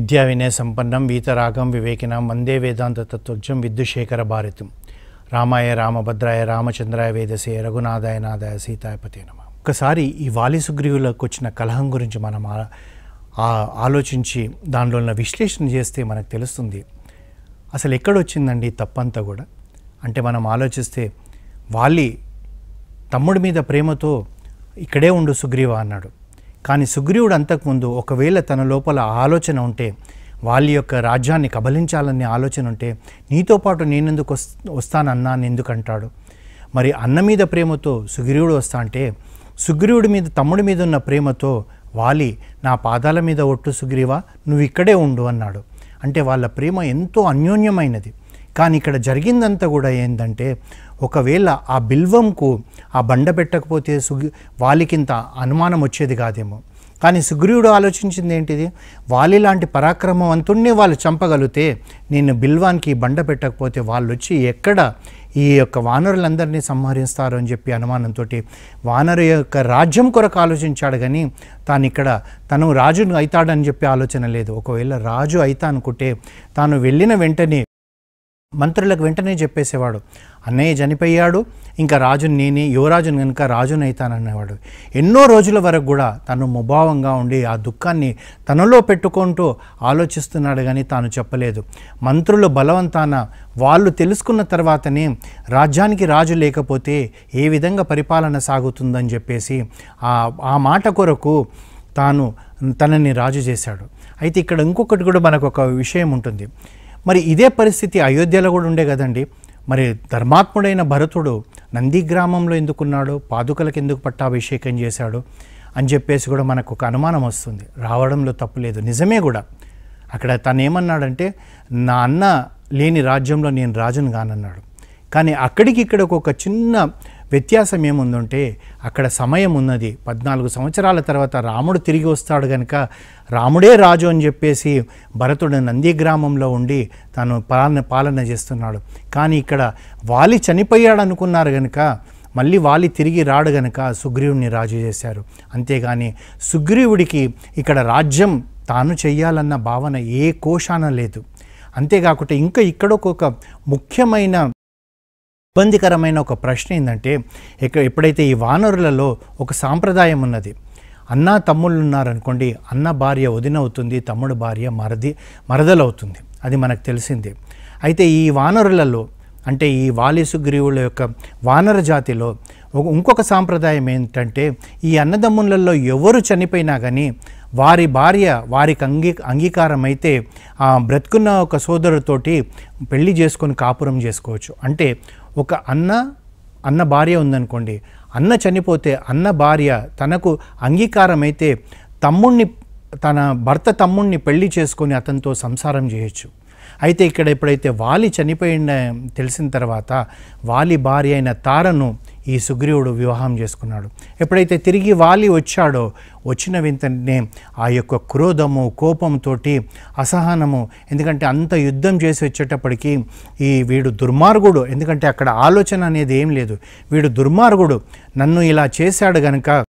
విద్యా వినయ సంపన్నం వీతరాగం వివేకినం వందే వేదాంత తత్వజ్ఞం విద్యుశేఖర భారతం రామాయ రామభద్రాయ రామచంద్రాయ వేదసే రఘునాథాయ నాదాయ సీతాయపతే నమ ఒకసారి ఈ వాలి సుగ్రీవులకు వచ్చిన కలహం గురించి మనం ఆ- ఆ ఆలోచించి దానిలో ఉన్న విశ్లేషణ చేస్తే మనకు తెలుస్తుంది అసలు ఎక్కడొచ్చిందండి ఈ తప్పంతా కూడా అంటే మనం ఆలోచిస్తే వాలి తమ్ముడి మీద ప్రేమతో ఇక్కడే ఉండు సుగ్రీవ అన్నాడు కానీ సుగ్రీవుడు అంతకుముందు ఒకవేళ తన లోపల ఆ ఆలోచన ఉంటే వాళ్ళ యొక్క రాజ్యాన్ని కబలించాలనే ఆలోచన ఉంటే నీతో పాటు నేనెందుకు వస్ వస్తానన్నా అని ఎందుకు అంటాడు మరి అన్న మీద ప్రేమతో సుగ్రీవుడు వస్తా అంటే సుగ్రీవుడి మీద తమ్ముడి మీద ఉన్న ప్రేమతో వాలి నా పాదాల మీద ఒట్టు సుగ్రీవా నువ్వు ఇక్కడే ఉండు అన్నాడు అంటే వాళ్ళ ప్రేమ ఎంతో అన్యోన్యమైనది కానీ ఇక్కడ జరిగిందంతా కూడా ఏంటంటే ఒకవేళ ఆ బిల్వంకు ఆ బండ పెట్టకపోతే సుగి వాలికింత అనుమానం వచ్చేది కాదేమో కానీ సుగ్రీవుడు ఆలోచించింది ఏంటిది వాలి లాంటి పరాక్రమవంతుణ్ణి వాళ్ళు చంపగలిగితే నేను బిల్వానికి ఈ బండ పెట్టకపోతే వాళ్ళు వచ్చి ఎక్కడ ఈ యొక్క వానరులందరినీ సంహరిస్తారు అని చెప్పి అనుమానంతో వానరు యొక్క రాజ్యం కొరకు ఆలోచించాడు కానీ తాను ఇక్కడ తను రాజును అవుతాడని చెప్పి ఆలోచన లేదు ఒకవేళ రాజు అయితా అనుకుంటే తాను వెళ్ళిన వెంటనే మంత్రులకు వెంటనే చెప్పేసేవాడు అన్నయ్య చనిపోయాడు ఇంకా రాజుని నేనే యువరాజుని కనుక రాజుని అవుతాననేవాడు ఎన్నో రోజుల వరకు కూడా తను ముభావంగా ఉండి ఆ దుఃఖాన్ని తనలో పెట్టుకుంటూ ఆలోచిస్తున్నాడు కానీ తాను చెప్పలేదు మంత్రులు బలవంతాన వాళ్ళు తెలుసుకున్న తర్వాతనే రాజ్యానికి రాజు లేకపోతే ఏ విధంగా పరిపాలన సాగుతుందని చెప్పేసి ఆ ఆ మాట కొరకు తాను తనని రాజు చేశాడు అయితే ఇక్కడ ఇంకొకటి కూడా మనకు ఒక విషయం ఉంటుంది మరి ఇదే పరిస్థితి అయోధ్యలో కూడా ఉండే కదండి మరి ధర్మాత్ముడైన భరతుడు నంది గ్రామంలో ఎందుకున్నాడు పాదుకలకు ఎందుకు పట్టాభిషేకం చేశాడు అని చెప్పేసి కూడా మనకు ఒక అనుమానం వస్తుంది రావడంలో తప్పు లేదు నిజమే కూడా అక్కడ తను ఏమన్నాడంటే నా అన్న లేని రాజ్యంలో నేను రాజును కానన్నాడు కానీ అక్కడికి ఇక్కడికి ఒక చిన్న వ్యత్యాసం ఏముందంటే అక్కడ సమయం ఉన్నది పద్నాలుగు సంవత్సరాల తర్వాత రాముడు తిరిగి వస్తాడు కనుక రాముడే రాజు అని చెప్పేసి భరతుడు నంది గ్రామంలో ఉండి తాను పాలన పాలన చేస్తున్నాడు కానీ ఇక్కడ వాలి చనిపోయాడు అనుకున్నారు కనుక మళ్ళీ వాలి తిరిగి రాడు గనుక సుగ్రీవుని రాజు చేశారు అంతేగాని సుగ్రీవుడికి ఇక్కడ రాజ్యం తాను చెయ్యాలన్న భావన ఏ కోశాన లేదు అంతేకాకుండా ఇంకా ఇక్కడ ఒక ముఖ్యమైన ఇబ్బందికరమైన ఒక ప్రశ్న ఏంటంటే ఇక ఎప్పుడైతే ఈ వానరులలో ఒక సాంప్రదాయం ఉన్నది అన్న తమ్ముళ్ళు ఉన్నారనుకోండి అన్న భార్య వదిన అవుతుంది తమ్ముడు భార్య మరది మరదలవుతుంది అది మనకు తెలిసిందే అయితే ఈ వానరులలో అంటే ఈ వాలి సుగ్రీవుల యొక్క వానర జాతిలో ఒక- ఇంకొక సాంప్రదాయం ఏంటంటే ఈ అన్నదమ్ములలో ఎవరు చనిపోయినా కానీ వారి భార్య వారికి అంగీ అంగీకారం అయితే ఆ బ్రతుకున్న ఒక సోదరుతోటి పెళ్లి చేసుకొని కాపురం చేసుకోవచ్చు అంటే ఒక అన్న అన్న భార్య ఉందనుకోండి అన్న చనిపోతే అన్న భార్య తనకు అంగీకారం అయితే తమ్ముణ్ణి తన భర్త తమ్ముణ్ణి పెళ్లి చేసుకొని అతనితో సంసారం చేయొచ్చు అయితే ఇక్కడ ఎప్పుడైతే వాలి చనిపోయిన తెలిసిన తర్వాత వాలి భార్య అయిన తారను ఈ సుగ్రీవుడు వివాహం చేసుకున్నాడు ఎప్పుడైతే తిరిగి వాలి వచ్చాడో వచ్చిన వెంటనే ఆ యొక్క క్రోధము కోపంతో అసహనము ఎందుకంటే అంత యుద్ధం చేసి వచ్చేటప్పటికి ఈ వీడు దుర్మార్గుడు ఎందుకంటే అక్కడ ఆలోచన అనేది ఏం లేదు వీడు దుర్మార్గుడు నన్ను ఇలా చేశాడు గనుక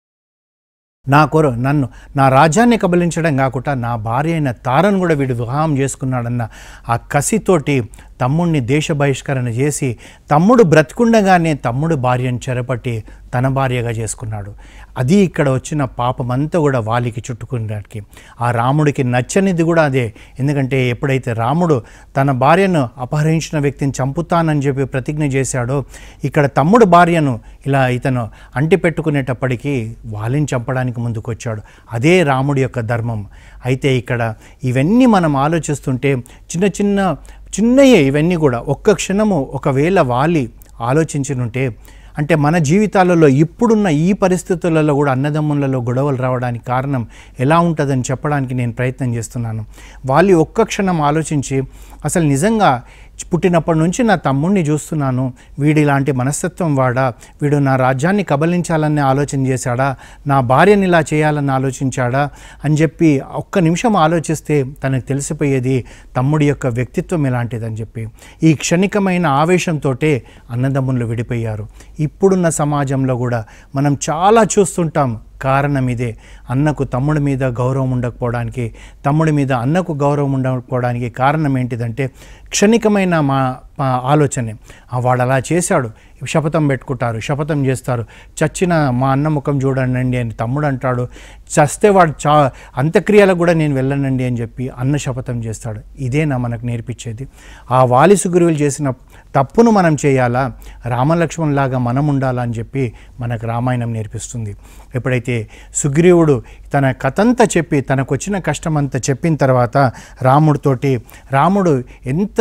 నా కొర నన్ను నా రాజ్యాన్ని కబలించడం కాకుండా నా భార్య అయిన తారను కూడా వీడు వివాహం చేసుకున్నాడన్న ఆ కసితోటి తమ్ముడిని దేశ బహిష్కరణ చేసి తమ్ముడు బ్రతికుండగానే తమ్ముడు భార్యను చెరపట్టి తన భార్యగా చేసుకున్నాడు అది ఇక్కడ వచ్చిన పాపమంతా కూడా వాలికి చుట్టుకునేటానికి ఆ రాముడికి నచ్చనిది కూడా అదే ఎందుకంటే ఎప్పుడైతే రాముడు తన భార్యను అపహరించిన వ్యక్తిని చంపుతానని చెప్పి ప్రతిజ్ఞ చేశాడో ఇక్కడ తమ్ముడు భార్యను ఇలా ఇతను అంటి పెట్టుకునేటప్పటికీ వాలిని చంపడానికి ముందుకొచ్చాడు అదే రాముడి యొక్క ధర్మం అయితే ఇక్కడ ఇవన్నీ మనం ఆలోచిస్తుంటే చిన్న చిన్న చిన్నయే ఇవన్నీ కూడా ఒక్క క్షణము ఒకవేళ వాలి ఆలోచించినుంటే అంటే మన జీవితాలలో ఇప్పుడున్న ఈ పరిస్థితులలో కూడా అన్నదమ్ములలో గొడవలు రావడానికి కారణం ఎలా ఉంటుందని చెప్పడానికి నేను ప్రయత్నం చేస్తున్నాను వాళ్ళు ఒక్క క్షణం ఆలోచించి అసలు నిజంగా పుట్టినప్పటి నుంచి నా తమ్ముడిని చూస్తున్నాను వీడి ఇలాంటి మనస్తత్వం వాడా వీడు నా రాజ్యాన్ని కబలించాలని ఆలోచన చేశాడా నా భార్యని ఇలా చేయాలని ఆలోచించాడా అని చెప్పి ఒక్క నిమిషం ఆలోచిస్తే తనకు తెలిసిపోయేది తమ్ముడి యొక్క వ్యక్తిత్వం ఎలాంటిదని చెప్పి ఈ క్షణికమైన ఆవేశంతో అన్నదమ్ములు విడిపోయారు ఇప్పుడున్న సమాజంలో కూడా మనం చాలా చూస్తుంటాం కారణం ఇదే అన్నకు తమ్ముడి మీద గౌరవం ఉండకపోవడానికి తమ్ముడి మీద అన్నకు గౌరవం ఉండకపోవడానికి కారణం ఏంటిదంటే క్షణికమైన మా మా ఆలోచనే ఆ వాడు అలా చేశాడు శపథం పెట్టుకుంటారు శపథం చేస్తారు చచ్చిన మా అన్న ముఖం చూడండి అని తమ్ముడు అంటాడు చస్తే వాడు చా అంత్యక్రియలకు కూడా నేను వెళ్ళనండి అని చెప్పి అన్న శపథం చేస్తాడు ఇదేనా మనకు నేర్పించేది ఆ వాలి సుగ్రీవులు చేసిన తప్పును మనం చేయాలా రామలక్ష్మణ్లాగా మనం ఉండాలా అని చెప్పి మనకు రామాయణం నేర్పిస్తుంది ఎప్పుడైతే సుగ్రీవుడు తన కథంతా చెప్పి తనకు వచ్చిన కష్టమంతా చెప్పిన తర్వాత రాముడితోటి రాముడు ఎంత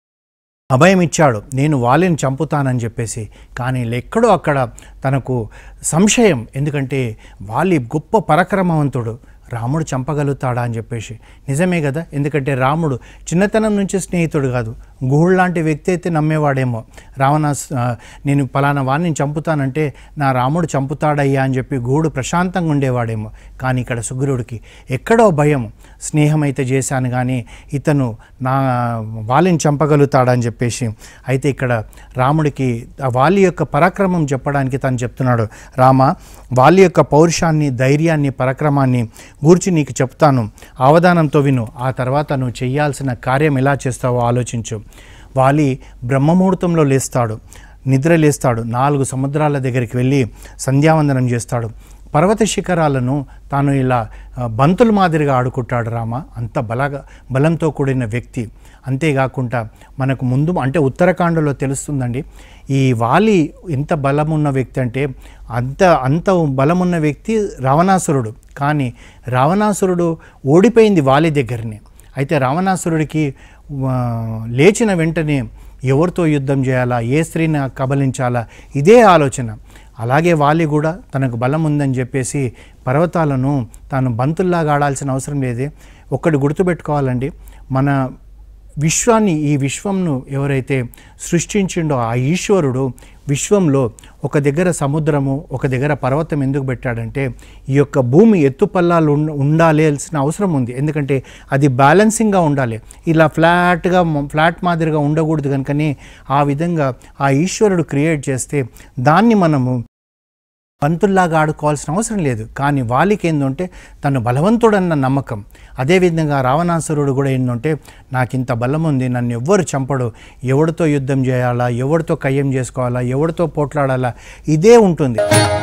అభయం ఇచ్చాడు నేను వాళ్ళని చంపుతానని చెప్పేసి కానీ ఎక్కడో అక్కడ తనకు సంశయం ఎందుకంటే వాలి గొప్ప పరక్రమవంతుడు రాముడు చంపగలుగుతాడా అని చెప్పేసి నిజమే కదా ఎందుకంటే రాముడు చిన్నతనం నుంచి స్నేహితుడు కాదు గుహుడు లాంటి వ్యక్తి అయితే నమ్మేవాడేమో రావణాస్ ఆ, నేను పలానా వాడిని చంపుతానంటే నా రాముడు చంపుతాడయ్యా అని చెప్పి గుహుడు ప్రశాంతంగా ఉండేవాడేమో కానీ ఇక్కడ సుగ్రీవుడికి ఎక్కడో భయం స్నేహం అయితే చేశాను కానీ ఇతను నా వాలిని చంపగలుగుతాడని చెప్పేసి అయితే ఇక్కడ రాముడికి ఆ వాలి యొక్క పరాక్రమం చెప్పడానికి తను చెప్తున్నాడు రామ వాలి యొక్క పౌరుషాన్ని ధైర్యాన్ని పరాక్రమాన్ని గూర్చి నీకు చెప్తాను అవధానంతో విను ఆ తర్వాత నువ్వు చేయాల్సిన కార్యం ఎలా చేస్తావో ఆలోచించు వాలి బ్రహ్మముహూర్తంలో లేస్తాడు నిద్ర లేస్తాడు నాలుగు సముద్రాల దగ్గరికి వెళ్ళి సంధ్యావందనం చేస్తాడు పర్వత శిఖరాలను తాను ఇలా ఆ, బంతుల మాదిరిగా ఆడుకుంటాడు రామ అంత బలగా బలంతో కూడిన వ్యక్తి అంతేకాకుండా మనకు ముందు అంటే ఉత్తరాఖండలో తెలుస్తుందండి ఈ వాలి ఎంత బలమున్న వ్యక్తి అంటే అంత అంత బలమున్న వ్యక్తి రావణాసురుడు కానీ రావణాసురుడు ఓడిపోయింది వాలి దగ్గరనే అయితే రావణాసురుడికి ఆ, లేచిన వెంటనే ఎవరితో యుద్ధం చేయాలా ఏ స్త్రీని కబలించాలా ఇదే ఆలోచన అలాగే వాలి కూడా తనకు బలం ఉందని చెప్పేసి పర్వతాలను తాను బంతుల్లాగా ఆడాల్సిన అవసరం లేదే ఒక్కటి గుర్తుపెట్టుకోవాలండి మన విశ్వాన్ని ఈ విశ్వంను ఎవరైతే సృష్టించిండో ఆ ఈశ్వరుడు విశ్వంలో ఒక దగ్గర సముద్రము ఒక దగ్గర పర్వతం ఎందుకు పెట్టాడంటే ఈ యొక్క భూమి ఎత్తుపల్లాలు ఉండ ఉండాల్సిన అవసరం ఉంది ఎందుకంటే అది బ్యాలెన్సింగ్గా ఉండాలి ఇలా ఫ్లాట్గా ఫ్లాట్ మాదిరిగా ఉండకూడదు కనుకని ఆ విధంగా ఆ ఈశ్వరుడు క్రియేట్ చేస్తే దాన్ని మనము పంతుల్లాగా ఆడుకోవాల్సిన అవసరం లేదు కానీ వాళ్ళకి ఏంటంటే తను బలవంతుడన్న నమ్మకం అదేవిధంగా రావణాసురుడు కూడా ఏంటంటే నాకు ఇంత బలం ఉంది నన్ను ఎవ్వరు చంపడు ఎవరితో యుద్ధం చేయాలా ఎవరితో కయ్యం చేసుకోవాలా ఎవరితో పోట్లాడాలా ఇదే ఉంటుంది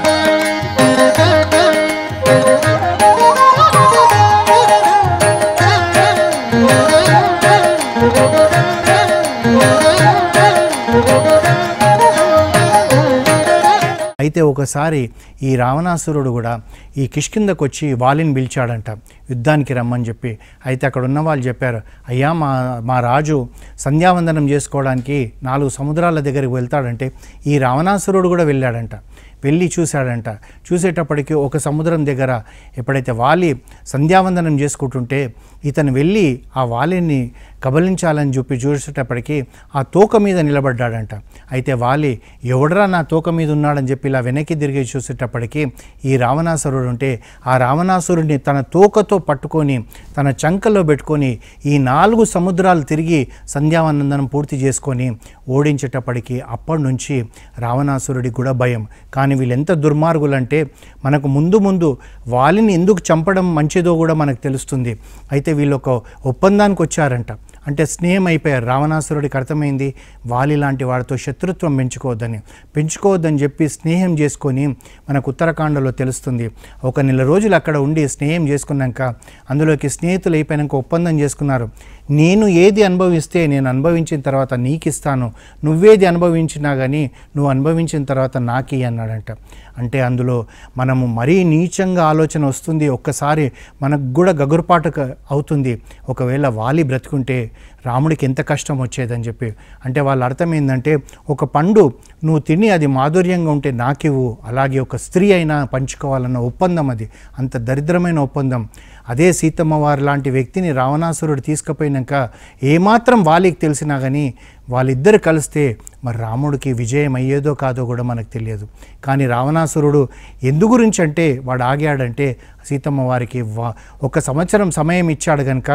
అయితే ఒకసారి ఈ రావణాసురుడు కూడా ఈ కిష్కిందకు వచ్చి వాలిని పిలిచాడంట యుద్ధానికి రమ్మని చెప్పి అయితే అక్కడ ఉన్న వాళ్ళు చెప్పారు అయ్యా మా మా రాజు సంధ్యావందనం చేసుకోవడానికి నాలుగు సముద్రాల దగ్గరికి వెళ్తాడంటే ఈ రావణాసురుడు కూడా వెళ్ళాడంట వెళ్ళి చూశాడంట చూసేటప్పటికి ఒక సముద్రం దగ్గర ఎప్పుడైతే వాలి సంధ్యావందనం చేసుకుంటుంటే ఇతను వెళ్ళి ఆ వాలిని కబలించాలని చెప్పి చూసేటప్పటికి ఆ తోక మీద నిలబడ్డాడంట అయితే వాలి ఎవడరా నా తోక మీద ఉన్నాడని చెప్పి ఇలా వెనక్కి తిరిగి చూసేటప్పటికి ఈ రావణాసురుడు ఉంటే ఆ రావణాసురుడిని తన తోకతో పట్టుకొని తన చంకలో పెట్టుకొని ఈ నాలుగు సముద్రాలు తిరిగి సంధ్యావందనం పూర్తి చేసుకొని ఓడించేటప్పటికి అప్పటి నుంచి రావణాసురుడికి కూడా భయం కానీ వీళ్ళు ఎంత దుర్మార్గులంటే మనకు ముందు ముందు వాలిని ఎందుకు చంపడం మంచిదో కూడా మనకు తెలుస్తుంది అయితే వీళ్ళు ఒక ఒప్పందానికి వచ్చారంట అంటే స్నేహం అయిపోయారు రావణాసురుడికి అర్థమైంది వాలి లాంటి వాడితో శత్రుత్వం పెంచుకోవద్దని పెంచుకోవద్దని చెప్పి స్నేహం చేసుకొని మనకు ఉత్తరాఖండలో తెలుస్తుంది ఒక నెల రోజులు అక్కడ ఉండి స్నేహం చేసుకున్నాక అందులోకి స్నేహితులు అయిపోయాక ఒప్పందం చేసుకున్నారు నేను ఏది అనుభవిస్తే నేను అనుభవించిన తర్వాత నీకు ఇస్తాను నువ్వేది అనుభవించినా కానీ నువ్వు అనుభవించిన తర్వాత నాకి అన్నాడంట అంటే అందులో మనము మరీ నీచంగా ఆలోచన వస్తుంది ఒక్కసారి మనకు కూడా గగురుపాటు క- అవుతుంది ఒకవేళ వాలి బ్రతుకుంటే రాముడికి ఎంత కష్టం వచ్చేదని చెప్పి అంటే వాళ్ళ అర్థం ఏంటంటే ఒక పండు నువ్వు తిని అది మాధుర్యంగా ఉంటే నాకివ్వు అలాగే ఒక స్త్రీ అయినా పంచుకోవాలన్న ఒప్పందం అది అంత దరిద్రమైన ఒప్పందం అదే సీతమ్మ వారి లాంటి వ్యక్తిని రావణాసురుడు తీసుకుపోయినాక ఏమాత్రం వాలికి తెలిసినా కానీ వాళ్ళిద్దరు కలిస్తే మరి రాముడికి విజయం అయ్యేదో కాదో కూడా మనకు తెలియదు కానీ రావణాసురుడు ఎందు గురించి అంటే వాడు ఆగాడంటే సీతమ్మ వారికి వా ఒక సంవత్సరం సమయం ఇచ్చాడు కనుక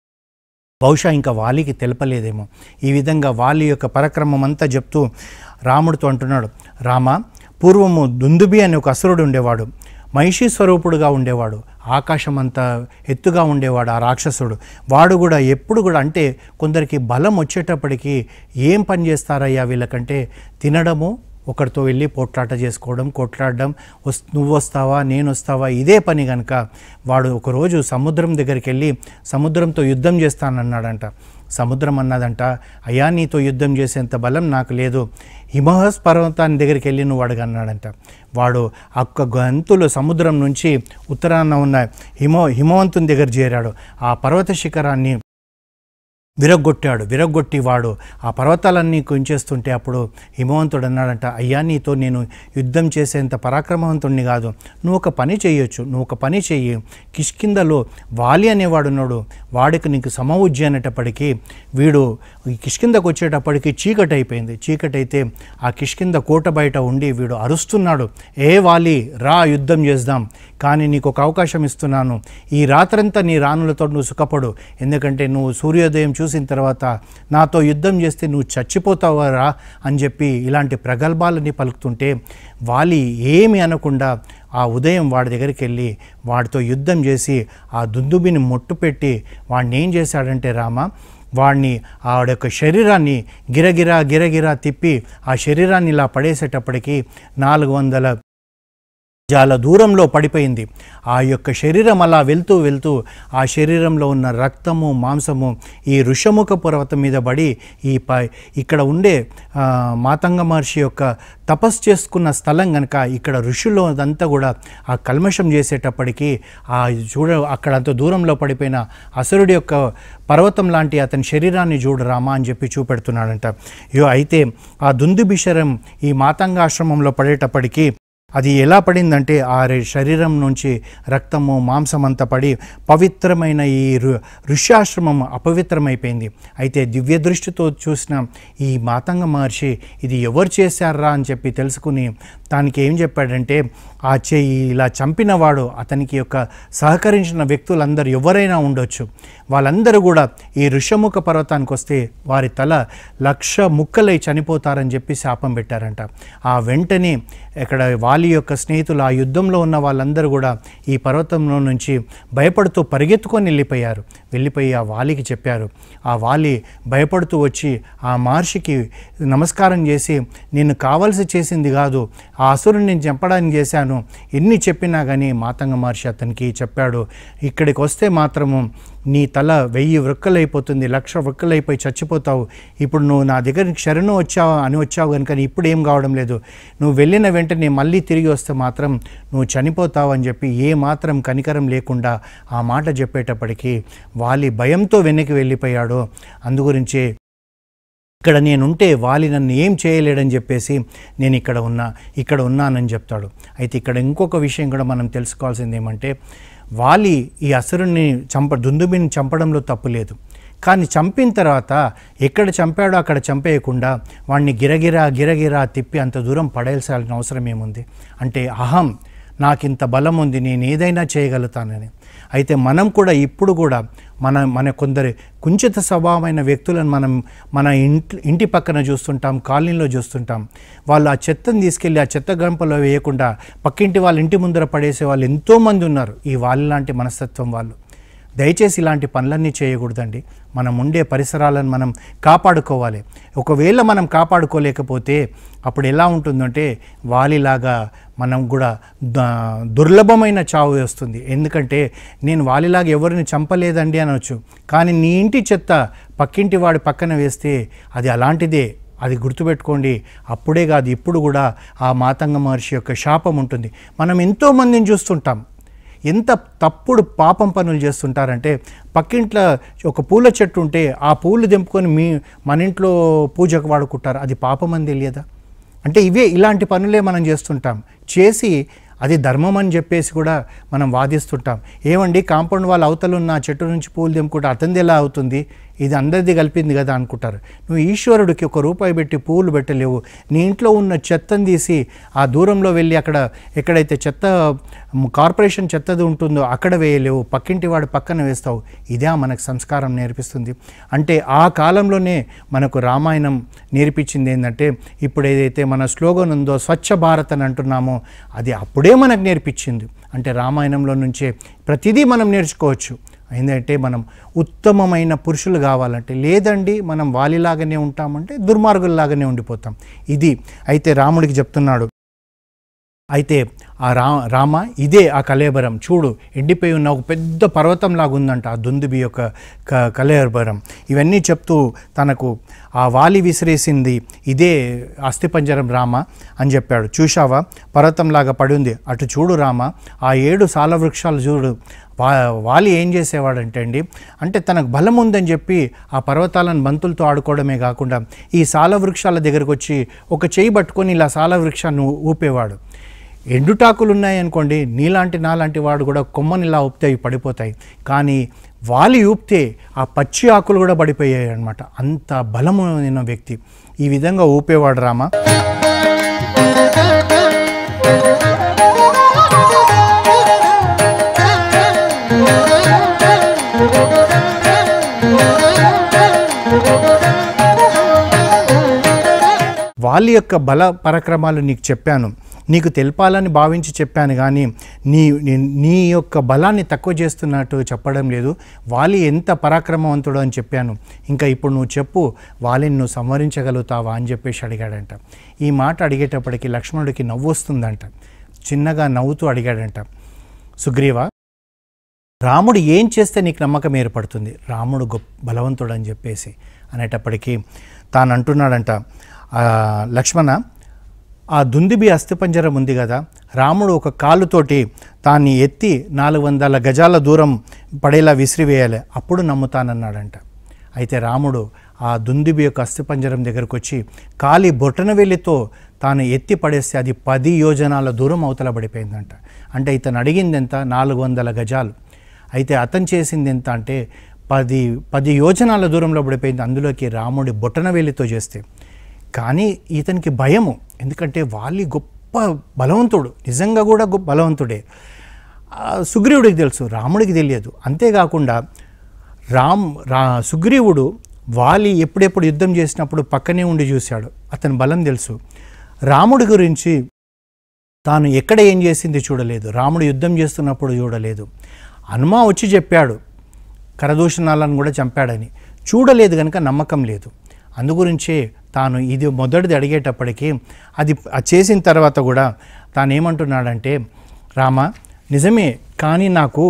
బహుశా ఇంకా వాలికి తెలపలేదేమో ఈ విధంగా వాలి యొక్క పరాక్రమం అంతా చెప్తూ రాముడితో అంటున్నాడు రామ పూర్వము దుందుబి అనే ఒక అసురుడు ఉండేవాడు మహిషి స్వరూపుడుగా ఉండేవాడు ఆకాశం అంత ఎత్తుగా ఉండేవాడు ఆ రాక్షసుడు వాడు కూడా ఎప్పుడు కూడా అంటే కొందరికి బలం వచ్చేటప్పటికి ఏం పని చేస్తారయ్యా వీళ్ళకంటే తినడము ఒకరితో వెళ్ళి పోట్లాట చేసుకోవడం కొట్లాడడం వస్ నువ్వు వస్తావా నేను వస్తావా ఇదే పని కనుక వాడు ఒకరోజు సముద్రం దగ్గరికి వెళ్ళి సముద్రంతో యుద్ధం చేస్తానన్నాడంట సముద్రం అన్నదంట అయ్యా నీతో యుద్ధం చేసేంత బలం నాకు లేదు హిమహస్ పర్వతాన్ని దగ్గరికి వెళ్ళి నువ్వు అడగన్నాడంట వాడు ఒక్క గంతులు సముద్రం నుంచి ఉత్తరాన ఉన్న హిమ హిమవంతుని దగ్గర చేరాడు ఆ పర్వత శిఖరాన్ని విరగ్గొట్టాడు విరగ్గొట్టి వాడు ఆ పర్వతాలన్నీ కుంచేస్తుంటే అప్పుడు హిమవంతుడు అన్నాడంట అయ్యా నీతో నేను యుద్ధం చేసేంత పరాక్రమవంతుణ్ణి కాదు నువ్వు ఒక పని చేయొచ్చు నువ్వు ఒక పని చెయ్యి కిష్కిందలో వాలి అనేవాడు ఉన్నాడు వాడికి నీకు సమవుజ్జి అనేటప్పటికీ వీడు ఈ కిష్కిందకు వచ్చేటప్పటికి చీకటి అయిపోయింది చీకటి అయితే ఆ కిష్కింద కోట బయట ఉండి వీడు అరుస్తున్నాడు ఏ వాలి రా యుద్ధం చేద్దాం కానీ నీకు ఒక అవకాశం ఇస్తున్నాను ఈ రాత్రంతా నీ రాణులతో నువ్వు సుఖపడు ఎందుకంటే నువ్వు సూర్యోదయం చూసిన తర్వాత నాతో యుద్ధం చేస్తే నువ్వు చచ్చిపోతావరా అని చెప్పి ఇలాంటి ప్రగల్భాలని పలుకుతుంటే వాలి ఏమి అనకుండా ఆ ఉదయం వాడి దగ్గరికి వెళ్ళి వాడితో యుద్ధం చేసి ఆ దుందుబిని మొట్టు పెట్టి వాడిని ఏం చేశాడంటే రామ వాడిని ఆవిడ యొక్క శరీరాన్ని గిరగిరా గిరగిరా తిప్పి ఆ శరీరాన్ని ఇలా పడేసేటప్పటికి నాలుగు వందల చాలా దూరంలో పడిపోయింది ఆ యొక్క శరీరం అలా వెళ్తూ వెళ్తూ ఆ శరీరంలో ఉన్న రక్తము మాంసము ఈ ఋషముఖ పర్వతం మీద పడి ఈ ప ఇక్కడ ఉండే ఆ, మాతంగ మహర్షి యొక్క తపస్సు చేసుకున్న స్థలం కనుక ఇక్కడ ఋషుల్లో అదంతా కూడా ఆ కల్మషం చేసేటప్పటికి ఆ చూడ అక్కడ అంత దూరంలో పడిపోయిన అసురుడి యొక్క పర్వతం లాంటి అతని శరీరాన్ని చూడు రామా అని చెప్పి చూపెడుతున్నాడంట అయ్యో అయితే ఆ దుందుబిషరం ఈ మాతంగాశ్రమంలో పడేటప్పటికీ అది ఎలా పడిందంటే ఆ రి- శరీరం నుంచి రక్తము మాంసం అంతా పడి పవిత్రమైన ఈ ఋ ఋష్యాశ్రమం అపవిత్రమైపోయింది అయితే దివ్య దృష్టితో చూసిన ఈ మాతంగ మహర్షి ఇది ఎవరు చేశారా అని చెప్పి తెలుసుకుని దానికి ఏం చెప్పాడంటే ఆ చెయ్యి ఇలా చంపినవాడు అతనికి యొక్క సహకరించిన వ్యక్తులందరూ ఎవరైనా ఉండొచ్చు వాళ్ళందరూ కూడా ఈ ఋషముఖ పర్వతానికి వస్తే వారి తల లక్ష ముక్కలై చనిపోతారని చెప్పి శాపం పెట్టారంట ఆ వెంటనే ఇక్కడ వాలి యొక్క స్నేహితులు ఆ యుద్ధంలో ఉన్న వాళ్ళందరూ కూడా ఈ పర్వతంలో నుంచి భయపడుతూ పరిగెత్తుకొని వెళ్ళిపోయారు వెళ్ళిపోయి ఆ వాలికి చెప్పారు ఆ వాలి భయపడుతూ వచ్చి ఆ మహర్షికి నమస్కారం చేసి నేను కావలసి చేసింది కాదు ఆ అసురుని నేను చంపడానికి చేశాను ఎన్ని చెప్పినా కానీ మాతంగ మహర్షి అతనికి చెప్పాడు ఇక్కడికి వస్తే మాత్రము నీ తల వెయ్యి వృక్కలైపోతుంది లక్ష వృక్కలైపోయి చచ్చిపోతావు ఇప్పుడు నువ్వు నా దగ్గరికి శరణు వచ్చావు అని వచ్చావు కనుక ఇప్పుడు ఏం కావడం లేదు నువ్వు వెళ్ళిన వెంటనే మళ్ళీ తిరిగి వస్తే మాత్రం నువ్వు చనిపోతావు అని చెప్పి ఏ మాత్రం కనికరం లేకుండా ఆ మాట చెప్పేటప్పటికీ వాలి భయంతో వెనక్కి వెళ్ళిపోయాడు అందుగురించి ఇక్కడ నేనుంటే వాలి నన్ను ఏం చేయలేడని చెప్పేసి నేను ఇక్కడ ఉన్నా ఇక్కడ ఉన్నానని చెప్తాడు అయితే ఇక్కడ ఇంకొక విషయం కూడా మనం తెలుసుకోవాల్సింది ఏమంటే వాలి ఈ అసురుణ్ణి చంప దుందుబిని చంపడంలో తప్పు లేదు కానీ చంపిన తర్వాత ఎక్కడ చంపాడో అక్కడ చంపేయకుండా వాడిని గిరగిరా గిరగిరా తిప్పి అంత దూరం పడేయాల్సిన అవసరం ఏముంది అంటే అహం నాకు ఇంత బలం ఉంది నేను ఏదైనా చేయగలుగుతానని అయితే మనం కూడా ఇప్పుడు కూడా మన మన కొందరి కుంచిత స్వభావమైన వ్యక్తులను మనం మన ఇంటి ఇంటి పక్కన చూస్తుంటాం కాలనీలో చూస్తుంటాం వాళ్ళు ఆ చెత్తను తీసుకెళ్ళి ఆ చెత్త గంపలో వేయకుండా పక్కింటి వాళ్ళ ఇంటి ముందర పడేసే వాళ్ళు ఎంతోమంది ఉన్నారు ఈ వాళ్ళ లాంటి మనస్తత్వం వాళ్ళు దయచేసి ఇలాంటి పనులన్నీ చేయకూడదండి మనం ఉండే పరిసరాలను మనం కాపాడుకోవాలి ఒకవేళ మనం కాపాడుకోలేకపోతే అప్పుడు ఎలా ఉంటుందంటే వాలిలాగా మనం కూడా ద- దుర్లభమైన చావు వస్తుంది ఎందుకంటే నేను వాలిలాగా ఎవరిని చంపలేదండి అనొచ్చు కానీ నీ ఇంటి చెత్త పక్కింటి వాడి పక్కన వేస్తే అది అలాంటిదే అది గుర్తుపెట్టుకోండి అప్పుడే కాదు ఇప్పుడు కూడా ఆ మాతంగ మహర్షి యొక్క శాపం ఉంటుంది మనం ఎంతోమందిని చూస్తుంటాం ఎంత తప్పుడు పాపం పనులు చేస్తుంటారంటే పక్కింట్లో ఒక పూల చెట్టు ఉంటే ఆ పూలు తెంపుకొని మీ మన ఇంట్లో పూజకు వాడుకుంటారు అది పాపం అని తెలియదా అంటే ఇవే ఇలాంటి పనులే మనం చేస్తుంటాం చేసి అది ధర్మం అని చెప్పేసి కూడా మనం వాదిస్తుంటాం ఏమండి కాంపౌండ్ వాళ్ళ అవతల ఉన్న ఆ చెట్టు నుంచి పూలు తెంపుకుంటే అతనిది ఎలా అవుతుంది ఇది అందరిది కలిపింది కదా అనుకుంటారు నువ్వు ఈశ్వరుడికి ఒక రూపాయి పెట్టి పువ్వులు పెట్టలేవు నీ ఇంట్లో ఉన్న చెత్తను తీసి ఆ దూరంలో వెళ్ళి అక్కడ ఎక్కడైతే చెత్త మ్, కార్పొరేషన్ చెత్తది ఉంటుందో అక్కడ వేయలేవు పక్కింటి వాడు పక్కన వేస్తావు ఇదే మనకు సంస్కారం నేర్పిస్తుంది అంటే ఆ కాలంలోనే మనకు రామాయణం నేర్పించింది ఏంటంటే ఇప్పుడు ఏదైతే మన స్లోగన్ ఉందో స్వచ్ఛ భారత్ అని అంటున్నామో అది అప్పుడే మనకు నేర్పించింది అంటే రామాయణంలో నుంచే ప్రతిదీ మనం నేర్చుకోవచ్చు ఏంటంటే మనం ఉత్తమమైన పురుషులు కావాలంటే లేదండి మనం వాలిలాగానే ఉంటామంటే దుర్మార్గుల్లాగానే ఉండిపోతాం ఇది అయితే రాముడికి చెప్తున్నాడు అయితే ఆ రా రామ ఇదే ఆ కలేబరం చూడు ఎండిపోయి ఉన్న ఒక పెద్ద పర్వతం లాగా ఉందంట ఆ దుందుబి యొక్క క కలేబరం ఇవన్నీ చెప్తూ తనకు ఆ వాలి విసిరేసింది ఇదే అస్థిపంజరం రామ అని చెప్పాడు చూశావా పర్వతంలాగా పడి ఉంది అటు చూడు రామ ఆ ఏడు సాల వృక్షాలు చూడు వా వాలి ఏం చేసేవాడంటే అండి అంటే తనకు బలం ఉందని చెప్పి ఆ పర్వతాలను బంతులతో ఆడుకోవడమే కాకుండా ఈ సాల వృక్షాల దగ్గరకు వచ్చి ఒక చేయి పట్టుకొని ఇలా సాల వృక్షాన్ని ఊ- ఊపేవాడు ఎండుటాకులు ఉన్నాయనుకోండి నీలాంటి నాలాంటి వాడు కూడా కొమ్మని ఇలా ఊపితే అవి పడిపోతాయి కానీ వాలి ఊపితే ఆ పచ్చి ఆకులు కూడా పడిపోయాయి అనమాట అంత బలమైన వ్యక్తి ఈ విధంగా ఊపేవాడు రామ వాళ్ళ యొక్క బల పరక్రమాలు నీకు చెప్పాను నీకు తెలపాలని భావించి చెప్పాను కానీ నీ నీ- నీ యొక్క బలాన్ని తక్కువ చేస్తున్నట్టు చెప్పడం లేదు వాలి ఎంత పరాక్రమవంతుడు అని చెప్పాను ఇంకా ఇప్పుడు నువ్వు చెప్పు వాలిని నువ్వు సంవరించగలుగుతావా అని చెప్పేసి అడిగాడంట ఈ మాట అడిగేటప్పటికి లక్ష్మణుడికి నవ్వు వస్తుందంట చిన్నగా నవ్వుతూ అడిగాడంట సుగ్రీవ రాముడు ఏం చేస్తే నీకు నమ్మకం ఏర్పడుతుంది రాముడు గొప్ప బలవంతుడు అని చెప్పేసి అనేటప్పటికీ తాను అంటున్నాడంట "ఆ, లక్ష్మణ ఆ దుందిబి అస్థిపంజరం ఉంది కదా రాముడు ఒక కాలుతోటి దాన్ని ఎత్తి నాలుగు వందల గజాల దూరం పడేలా విసిరివేయాలి అప్పుడు నమ్ముతానన్నాడంట అయితే రాముడు ఆ దుందిబి యొక్క అస్థిపంజరం దగ్గరకు వచ్చి కాలి బొటనవేలితో తాను ఎత్తి పడేస్తే అది పది యోజనాల దూరం అవతల పడిపోయిందంట అంటే ఇతను అడిగింది ఎంత నాలుగు వందల గజాలు అయితే అతను చేసింది ఎంత అంటే పది పది యోజనాల దూరంలో పడిపోయింది అందులోకి రాముడి బొటనవేలితో చేస్తే కానీ ఇతనికి భయము ఎందుకంటే వాలి గొప్ప బలవంతుడు నిజంగా కూడా గొప్ప బలవంతుడే ఆ, సుగ్రీవుడికి తెలుసు రాముడికి తెలియదు అంతేకాకుండా రామ్ రా సుగ్రీవుడు వాలి ఎప్పుడెప్పుడు యుద్ధం చేసినప్పుడు పక్కనే ఉండి చూశాడు అతని బలం తెలుసు రాముడి గురించి తాను ఎక్కడ ఏం చేసింది చూడలేదు రాముడు యుద్ధం చేస్తున్నప్పుడు చూడలేదు హనుమ వచ్చి చెప్పాడు కరదూషణాలను కూడా చంపాడని చూడలేదు కనుక నమ్మకం లేదు అందుగురించే తాను ఇది మొదటిది అడిగేటప్పటికీ అది అది చేసిన తర్వాత కూడా తాను ఏమంటున్నాడంటే రామ నిజమే కానీ నాకు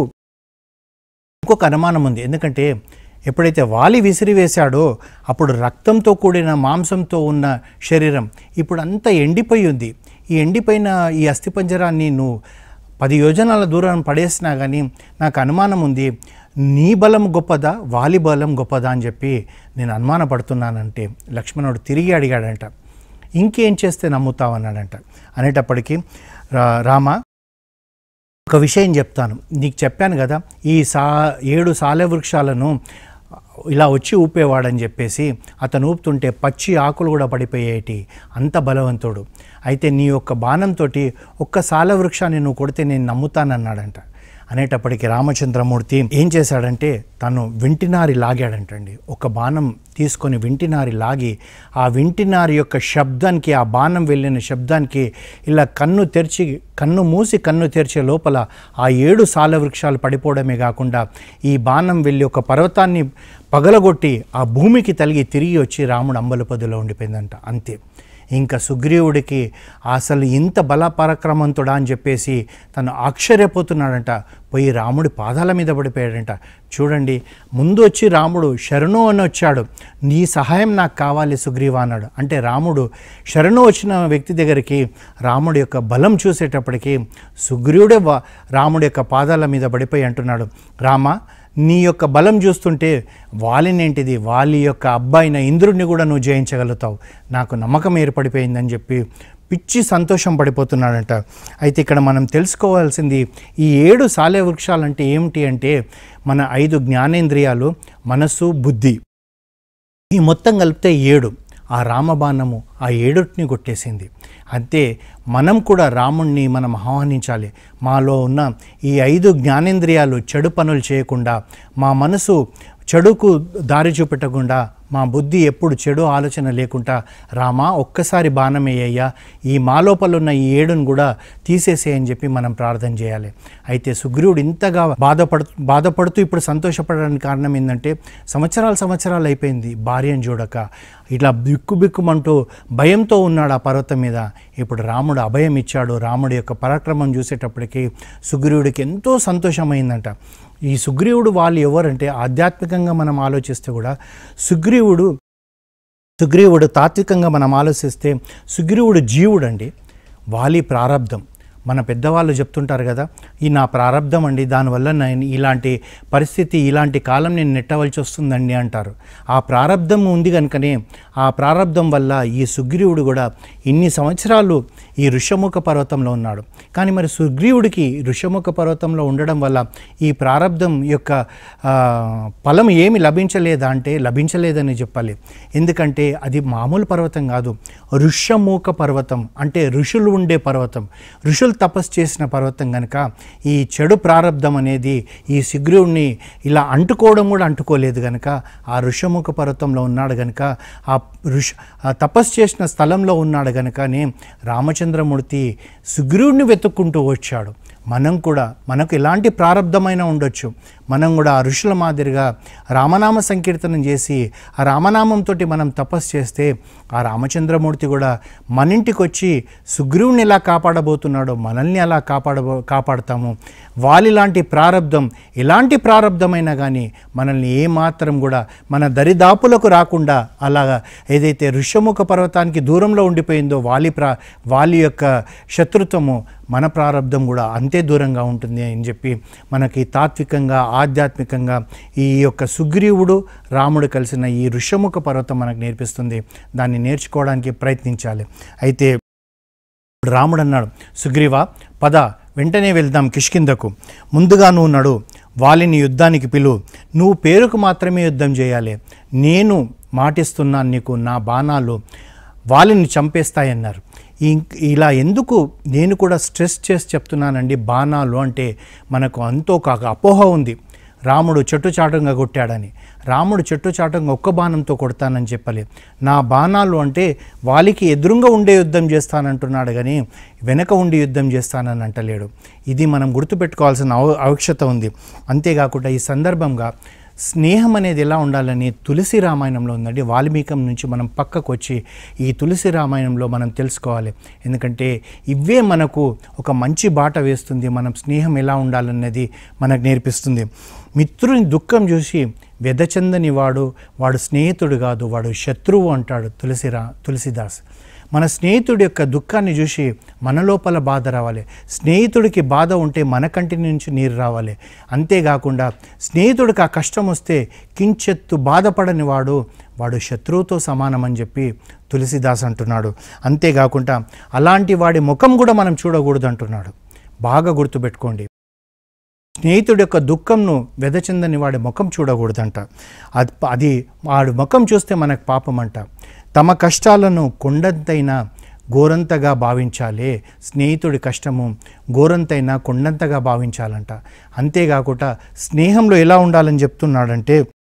ఇంకొక అనుమానం ఉంది ఎందుకంటే ఎప్పుడైతే వాలి విసిరివేశాడో అప్పుడు రక్తంతో కూడిన మాంసంతో ఉన్న శరీరం ఇప్పుడు అంతా ఎండిపోయి ఉంది ఈ ఎండిపోయిన ఈ అస్థిపంజరాన్ని నువ్వు పది యోజనాల దూరం పడేసినా కానీ నాకు అనుమానం ఉంది నీ బలం గొప్పదా వాలి బలం గొప్పదా అని చెప్పి నేను అనుమానపడుతున్నానంటే లక్ష్మణుడు తిరిగి అడిగాడంట ఇంకేం చేస్తే నమ్ముతావు అన్నాడంట అనేటప్పటికీ రా రామ ఒక విషయం చెప్తాను నీకు చెప్పాను కదా ఈ సా ఏడు సాలె వృక్షాలను ఇలా వచ్చి ఊపేవాడని చెప్పేసి అతను ఊపుతుంటే పచ్చి ఆకులు కూడా పడిపోయేటి అంత బలవంతుడు అయితే నీ యొక్క బాణంతో ఒక్క సాల వృక్షాన్ని నువ్వు కొడితే నేను నమ్ముతానన్నాడంట అనేటప్పటికి రామచంద్రమూర్తి ఏం చేశాడంటే తను వింటినారి లాగాడంటండి ఒక బాణం తీసుకొని వింటినారి లాగి ఆ వింటినారి యొక్క శబ్దానికి ఆ బాణం వెళ్ళిన శబ్దానికి ఇలా కన్ను తెరిచి కన్ను మూసి కన్ను తెరిచే లోపల ఆ ఏడు సాల వృక్షాలు పడిపోవడమే కాకుండా ఈ బాణం వెళ్ళి ఒక పర్వతాన్ని పగలగొట్టి ఆ భూమికి తలిగి తిరిగి వచ్చి రాముడు అంబలపదిలో ఉండిపోయిందంట అంతే ఇంకా సుగ్రీవుడికి అసలు ఇంత బలపరాక్రమంతుడా అని చెప్పేసి తను ఆశ్చర్యపోతున్నాడంట పోయి రాముడి పాదాల మీద పడిపోయాడంట చూడండి ముందు వచ్చి రాముడు శరణు అని వచ్చాడు నీ సహాయం నాకు కావాలి సుగ్రీవ అన్నాడు అంటే రాముడు శరణు వచ్చిన వ్యక్తి దగ్గరికి రాముడి యొక్క బలం చూసేటప్పటికి సుగ్రీవుడే వా- రాముడి యొక్క పాదాల మీద పడిపోయి అంటున్నాడు రామ నీ యొక్క బలం చూస్తుంటే వాలినేంటిది వాలి యొక్క అబ్బాయిన ఇంద్రుడిని కూడా నువ్వు జయించగలుగుతావు నాకు నమ్మకం ఏర్పడిపోయిందని చెప్పి పిచ్చి సంతోషం పడిపోతున్నాడంట అయితే ఇక్కడ మనం తెలుసుకోవాల్సింది ఈ ఏడు సాలె వృక్షాలంటే ఏమిటి అంటే మన ఐదు జ్ఞానేంద్రియాలు మనస్సు బుద్ధి ఈ మొత్తం కలిపితే ఏడు ఆ రామబాణము ఆ ఏడుటిని కొట్టేసింది అంతే మనం కూడా రాముణ్ణి మనం ఆహ్వానించాలి మాలో ఉన్న ఈ ఐదు జ్ఞానేంద్రియాలు చెడు పనులు చేయకుండా మా మనసు చెడుకు దారి చూపెట్టకుండా మా బుద్ధి ఎప్పుడు చెడు ఆలోచన లేకుండా రామా ఒక్కసారి బాణం వేయ్యా ఈ మాలోపల ఉన్న ఈ ఏడును కూడా తీసేసేయని చెప్పి మనం ప్రార్థన చేయాలి అయితే సుగ్రీవుడు ఇంతగా బాధపడు బాధపడుతూ ఇప్పుడు సంతోషపడడానికి కారణం ఏంటంటే సంవత్సరాలు సంవత్సరాలు అయిపోయింది భార్యను చూడక ఇట్లా బిక్కు బిక్కుమంటూ భయంతో ఉన్నాడు ఆ పర్వతం మీద ఇప్పుడు రాముడు అభయం ఇచ్చాడు రాముడి యొక్క పరాక్రమం చూసేటప్పటికి సుగ్రీవుడికి ఎంతో సంతోషమైందంట ఈ సుగ్రీవుడు వాళ్ళు ఎవరంటే ఆధ్యాత్మికంగా మనం ఆలోచిస్తే కూడా సుగ్రీవుడు సుగ్రీవుడు తాత్వికంగా మనం ఆలోచిస్తే సుగ్రీవుడు జీవుడు అండి వాలి ప్రారంధం మన పెద్దవాళ్ళు చెప్తుంటారు కదా ఈ నా ప్రారంధం అండి దానివల్ల నేను ఇలాంటి పరిస్థితి ఇలాంటి కాలం నేను నెట్టవలసి వస్తుందండి అంటారు ఆ ప్రారంధం ఉంది కనుకనే ఆ ప్రారంధం వల్ల ఈ సుగ్రీవుడు కూడా ఇన్ని సంవత్సరాలు ఈ ఋషముఖ పర్వతంలో ఉన్నాడు కానీ మరి సుగ్రీవుడికి ఋషముఖ పర్వతంలో ఉండడం వల్ల ఈ ప్రారంధం యొక్క ఆ, ఫలం ఏమి లభించలేదా అంటే లభించలేదని చెప్పాలి ఎందుకంటే అది మామూలు పర్వతం కాదు ఋషముఖ పర్వతం అంటే ఋషులు ఉండే పర్వతం ఋషులు తపస్సు చేసిన పర్వతం కనుక ఈ చెడు ప్రారంధం అనేది ఈ సుగ్రీవుడిని ఇలా అంటుకోవడం కూడా అంటుకోలేదు కనుక ఆ ఋషముఖ పర్వతంలో ఉన్నాడు కనుక ఆ ఋష ఆ తపస్సు చేసిన స్థలంలో ఉన్నాడు కనుకనే రామచంద్రమూర్తి సుగ్రీవుడిని వెతుక్కుంటూ వచ్చాడు మనం కూడా మనకు ఎలాంటి ప్రారంధమైన ఉండొచ్చు మనం కూడా ఆ ఋషుల మాదిరిగా రామనామ సంకీర్తనం చేసి ఆ రామనామంతో మనం తపస్సు చేస్తే ఆ రామచంద్రమూర్తి కూడా మన ఇంటికి వచ్చి సుగ్రీవుని ఎలా కాపాడబోతున్నాడో మనల్ని ఎలా కాపాడబో కాపాడతాము వాలిలాంటి ప్రారంధం ఎలాంటి ప్రారంధమైనా కానీ మనల్ని ఏమాత్రం కూడా మన దరిదాపులకు రాకుండా అలాగా ఏదైతే ఋషముఖ పర్వతానికి దూరంలో ఉండిపోయిందో వాలి ప్రా వాలి యొక్క శత్రుత్వము మన ప్రారంధం కూడా అంతే దూరంగా ఉంటుంది అని చెప్పి మనకి తాత్వికంగా ఆధ్యాత్మికంగా ఈ యొక్క సుగ్రీవుడు రాముడు కలిసిన ఈ ఋషముఖ పర్వతం మనకు నేర్పిస్తుంది దాన్ని నేర్చుకోవడానికి ప్రయత్నించాలి అయితే రాముడు అన్నాడు సుగ్రీవ పద వెంటనే వెళ్దాం కిష్కిందకు ముందుగా నువ్వు నడు వాలిని యుద్ధానికి పిలు నువ్వు పేరుకు మాత్రమే యుద్ధం చేయాలి నేను మాటిస్తున్నాను నీకు నా బాణాలు వాలిని చంపేస్తాయన్నారు ఇం- ఇలా ఎందుకు నేను కూడా స్ట్రెస్ చేసి చెప్తున్నానండి బాణాలు అంటే మనకు అంతో కాక అపోహ ఉంది రాముడు చెట్టుచాటంగా కొట్టాడని రాముడు చెట్టుచాటంగా ఒక్క బాణంతో కొడతానని చెప్పలే నా బాణాలు అంటే వాలికి ఎదురుగా ఉండే యుద్ధం చేస్తానంటున్నాడు కానీ వెనక ఉండి యుద్ధం చేస్తానని అంటలేడు ఇది మనం గుర్తుపెట్టుకోవాల్సిన అవ అవశ్యత ఉంది అంతేకాకుండా ఈ సందర్భంగా స్నేహం అనేది ఎలా ఉండాలని తులసి రామాయణంలో ఉందండి వాల్మీకం నుంచి మనం పక్కకు వచ్చి ఈ తులసి రామాయణంలో మనం తెలుసుకోవాలి ఎందుకంటే ఇవే మనకు ఒక మంచి బాట వేస్తుంది మనం స్నేహం ఎలా ఉండాలన్నది మనకు నేర్పిస్తుంది మిత్రుని దుఃఖం చూసి వెదచందని వాడు వాడు స్నేహితుడు కాదు వాడు శత్రువు అంటాడు తులసిరా తులసిదాస్ మన స్నేహితుడి యొక్క దుఃఖాన్ని చూసి మన లోపల బాధ రావాలి స్నేహితుడికి బాధ ఉంటే మన కంటి నుంచి నీరు రావాలి అంతేకాకుండా స్నేహితుడికి ఆ కష్టం వస్తే కించెత్తు బాధపడని వాడు వాడు శత్రువుతో సమానమని చెప్పి తులసిదాస్ అంటున్నాడు అంతేకాకుండా అలాంటి వాడి ముఖం కూడా మనం చూడకూడదు అంటున్నాడు బాగా గుర్తుపెట్టుకోండి స్నేహితుడి యొక్క దుఃఖంను వెదచిందని వాడి ముఖం చూడకూడదంట అది అది వాడి ముఖం చూస్తే మనకు పాపం అంట తమ కష్టాలను కొండంతైనా గోరంతగా భావించాలి స్నేహితుడి కష్టము గోరంతైనా కొండంతగా భావించాలంట అంతేకాకుండా స్నేహంలో ఎలా ఉండాలని చెప్తున్నాడంటే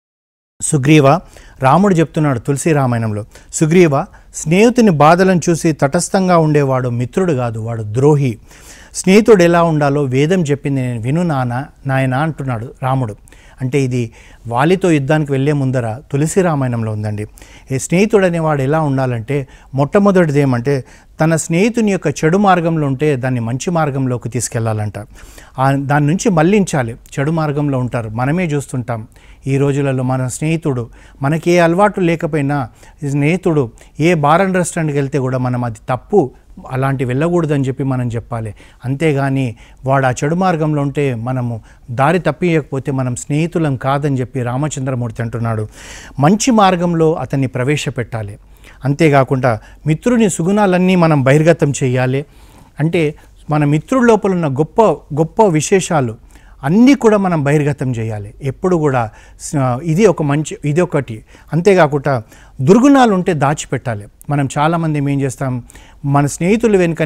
సుగ్రీవ రాముడు చెప్తున్నాడు తులసి రామాయణంలో సుగ్రీవ స్నేహితుని బాధలను చూసి తటస్థంగా ఉండేవాడు మిత్రుడు కాదు వాడు ద్రోహి స్నేహితుడు ఎలా ఉండాలో వేదం చెప్పింది నేను విను నాన్న నాయన అంటున్నాడు రాముడు అంటే ఇది వాలితో యుద్ధానికి వెళ్ళే ముందర తులసి రామాయణంలో ఉందండి ఈ స్నేహితుడు అనేవాడు ఎలా ఉండాలంటే మొట్టమొదటిది ఏమంటే తన స్నేహితుని యొక్క చెడు మార్గంలో ఉంటే దాన్ని మంచి మార్గంలోకి తీసుకెళ్లాలంట ఆ దాని నుంచి మళ్ళించాలి చెడు మార్గంలో ఉంటారు మనమే చూస్తుంటాం ఈ రోజులలో మన స్నేహితుడు మనకి ఏ అలవాటు లేకపోయినా ఈ స్నేహితుడు ఏ బార్ అండ్ రెస్టారెంట్కి వెళ్తే కూడా మనం అది తప్పు అలాంటి వెళ్ళకూడదని చెప్పి మనం చెప్పాలి అంతేగాని వాడు ఆ చెడు మార్గంలో ఉంటే మనము దారి తప్పియకపోతే మనం స్నేహితులం కాదని చెప్పి రామచంద్రమూర్తి అంటున్నాడు మంచి మార్గంలో అతన్ని ప్రవేశపెట్టాలి అంతేకాకుండా మిత్రుని సుగుణాలన్నీ మనం బహిర్గతం చేయాలి అంటే మన మిత్రుల లోపల ఉన్న గొప్ప గొప్ప విశేషాలు అన్నీ కూడా మనం బహిర్గతం చేయాలి ఎప్పుడు కూడా స- ఇది ఒక మంచి ఇది ఒకటి అంతేకాకుండా దుర్గుణాలు ఉంటే దాచిపెట్టాలి మనం చాలామంది ఏం చేస్తాం మన స్నేహితులు వెనుకనే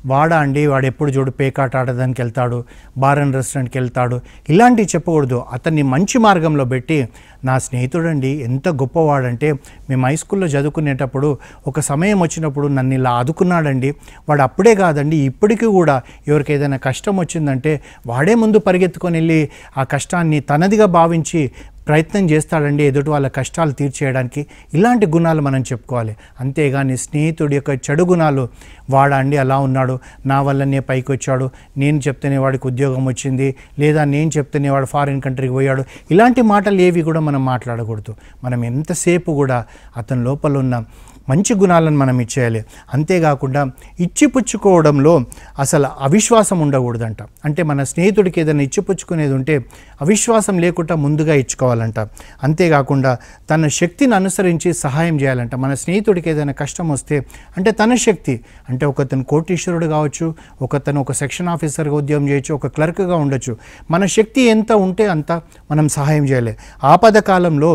వాడా అండి వాడు ఎప్పుడు చూడు పేకాట ఆడడానికి వెళ్తాడు బార్ అండ్ రెస్టారెంట్కి వెళ్తాడు ఇలాంటివి చెప్పకూడదు అతన్ని మంచి మార్గంలో పెట్టి నా స్నేహితుడండి ఎంత గొప్పవాడంటే మేము హై స్కూల్లో చదువుకునేటప్పుడు ఒక సమయం వచ్చినప్పుడు నన్ను ఇలా ఆదుకున్నాడండి వాడు అప్పుడే కాదండి ఇప్పటికీ కూడా ఎవరికి ఏదైనా కష్టం వచ్చిందంటే వాడే ముందు పరిగెత్తుకొని వెళ్ళి ఆ కష్టాన్ని తనదిగా భావించి ప్రయత్నం చేస్తాడండి ఎదుటి వాళ్ళ కష్టాలు తీర్చేయడానికి ఇలాంటి గుణాలు మనం చెప్పుకోవాలి అంతేగాని స్నేహితుడి యొక్క చెడు గుణాలు వాడా అండి అలా ఉన్నాడు నా వల్లనే పైకి వచ్చాడు నేను చెప్తేనే వాడికి ఉద్యోగం వచ్చింది లేదా నేను చెప్తేనే వాడు ఫారిన్ కంట్రీకి పోయాడు ఇలాంటి మాటలు ఏవి కూడా మనం మాట్లాడకూడదు మనం ఎంతసేపు కూడా అతని లోపల ఉన్న మంచి గుణాలను మనం ఇచ్చేయాలి అంతేకాకుండా ఇచ్చిపుచ్చుకోవడంలో అసలు అవిశ్వాసం ఉండకూడదంట అంటే మన స్నేహితుడికి ఏదైనా ఇచ్చిపుచ్చుకునేది ఉంటే అవిశ్వాసం లేకుండా ముందుగా ఇచ్చుకోవాలంట అంతేకాకుండా తన శక్తిని అనుసరించి సహాయం చేయాలంట మన స్నేహితుడికి ఏదైనా కష్టం వస్తే అంటే తన శక్తి అంటే ఒకతను కోటీశ్వరుడు కావచ్చు ఒకతను ఒక సెక్షన్ ఆఫీసర్గా ఉద్యోగం చేయొచ్చు ఒక క్లర్క్గా ఉండొచ్చు మన శక్తి ఎంత ఉంటే అంత మనం సహాయం చేయాలి ఆపద కాలంలో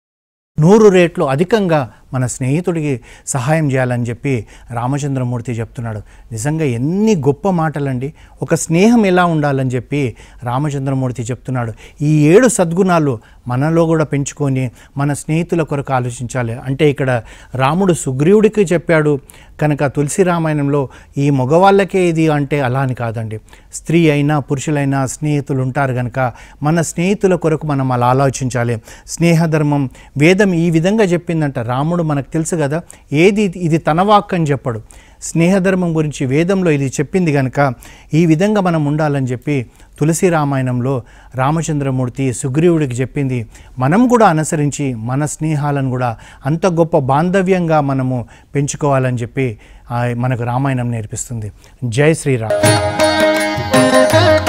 నూరు రేట్లు అధికంగా మన స్నేహితుడికి సహాయం చేయాలని చెప్పి రామచంద్రమూర్తి చెప్తున్నాడు నిజంగా ఎన్ని గొప్ప మాటలండి ఒక స్నేహం ఎలా ఉండాలని చెప్పి రామచంద్రమూర్తి చెప్తున్నాడు ఈ ఏడు సద్గుణాలు మనలో కూడా పెంచుకొని మన స్నేహితుల కొరకు ఆలోచించాలి అంటే ఇక్కడ రాముడు సుగ్రీవుడికి చెప్పాడు కనుక తులసి రామాయణంలో ఈ మగవాళ్ళకే ఇది అంటే అలా అని కాదండి స్త్రీ అయినా పురుషులైనా స్నేహితులు ఉంటారు కనుక మన స్నేహితుల కొరకు మనం అలా ఆలోచించాలి స్నేహధర్మం వేదం ఈ విధంగా చెప్పిందంట రాముడు మనకు తెలుసు కదా ఏది ఇది తన వాక్ అని చెప్పడు స్నేహధర్మం గురించి వేదంలో ఇది చెప్పింది కనుక ఈ విధంగా మనం ఉండాలని చెప్పి తులసి రామాయణంలో రామచంద్రమూర్తి సుగ్రీవుడికి చెప్పింది మనం కూడా అనుసరించి మన స్నేహాలను కూడా అంత గొప్ప బాంధవ్యంగా మనము పెంచుకోవాలని చెప్పి ఆ, మనకు రామాయణం నేర్పిస్తుంది జై శ్రీరామ్